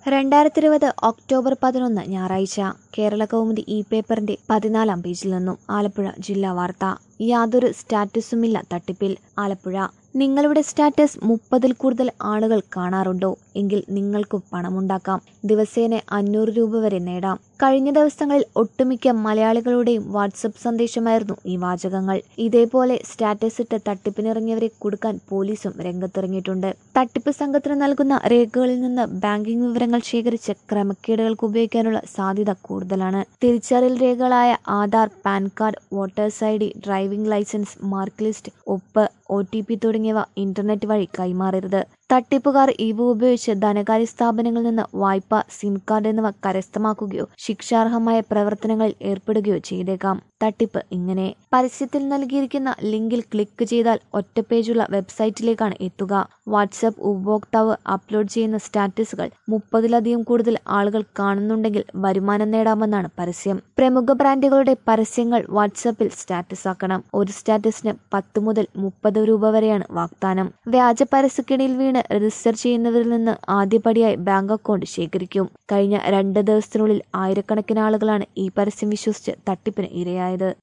രണ്ടായിരത്തി ഇരുപത് ഒക്ടോബർ പതിനൊന്ന് ഞായറാഴ്ച കേരള കൗമുദി ഇ പേപ്പറിന്റെ പതിനാലാം പേജിൽ നിന്നും ആലപ്പുഴ ജില്ലാ വാർത്ത യാതൊരു സ്റ്റാറ്റസുമില്ല തട്ടിപ്പിൽ ആലപ്പുഴ നിങ്ങളുടെ സ്റ്റാറ്റസ് മുപ്പതിൽ കൂടുതൽ ആളുകൾ കാണാറുണ്ടോ എങ്കിൽ നിങ്ങൾക്കും പണമുണ്ടാക്കാം ദിവസേന അഞ്ഞൂറ് രൂപ വരെ നേടാം കഴിഞ്ഞ ദിവസങ്ങളിൽ ഒട്ടുമിക്ക മലയാളികളുടെയും വാട്സപ്പ് സന്ദേശമായിരുന്നു ഈ വാചകങ്ങൾ ഇതേപോലെ സ്റ്റാറ്റസ് ഇട്ട് തട്ടിപ്പിനിറങ്ങിയവരെ കൊടുക്കാൻ പോലീസും രംഗത്തിറങ്ങിയിട്ടുണ്ട് തട്ടിപ്പ് സംഘത്തിന് നൽകുന്ന രേഖകളിൽ നിന്ന് ബാങ്കിംഗ് വിവരങ്ങൾ ശേഖരിച്ച് ക്രമക്കേടുകൾക്ക് ഉപയോഗിക്കാനുള്ള സാധ്യത കൂടുതലാണ് തിരിച്ചറിയൽ രേഖകളായ Aadhaar PAN card voters I D driving licence mark list ഒപ്പ് ഒ ടി പി തുടങ്ങിയവ ഇന്റർനെറ്റ് വഴി കൈമാറരുത് തട്ടിപ്പുകാർ ഇവ ഉപയോഗിച്ച് ധനകാര്യ സ്ഥാപനങ്ങളിൽ നിന്ന് വായ്പ സിം കാർഡ് എന്നിവ കരസ്ഥമാക്കുകയോ ശിക്ഷാർഹമായ പ്രവർത്തനങ്ങളിൽ ഏർപ്പെടുകയോ ചെയ്തേക്കാം തട്ടിപ്പ് ഇങ്ങനെ പരസ്യത്തിൽ നൽകിയിരിക്കുന്ന ലിങ്കിൽ ക്ലിക്ക് ചെയ്താൽ ഒറ്റ പേജുള്ള വെബ്സൈറ്റിലേക്കാണ് എത്തുക വാട്സപ്പ് ഉപഭോക്താവ് അപ്ലോഡ് ചെയ്യുന്ന സ്റ്റാറ്റസുകൾ മുപ്പതിലധികം കൂടുതൽ ആളുകൾ കാണുന്നുണ്ടെങ്കിൽ വരുമാനം നേടാമെന്നാണ് പരസ്യം പ്രമുഖ ബ്രാൻഡുകളുടെ പരസ്യങ്ങൾ വാട്സപ്പിൽ സ്റ്റാറ്റസ് ആക്കണം ഒരു സ്റ്റാറ്റസിന് പത്ത് മുതൽ മുപ്പത് രൂപ വരെയാണ് വാഗ്ദാനം വ്യാജ പരസ്യക്കിടയിൽ വീണ് രജിസ്റ്റർ ചെയ്യുന്നവരിൽ നിന്ന് ആദ്യപടിയായി ബാങ്ക് അക്കൗണ്ട് ശേഖരിക്കും കഴിഞ്ഞ രണ്ട് ദിവസത്തിനുള്ളിൽ ആയിരക്കണക്കിന് ആളുകളാണ് ഈ പരസ്യം വിശ്വസിച്ച് തട്ടിപ്പിന് ഇരയായത്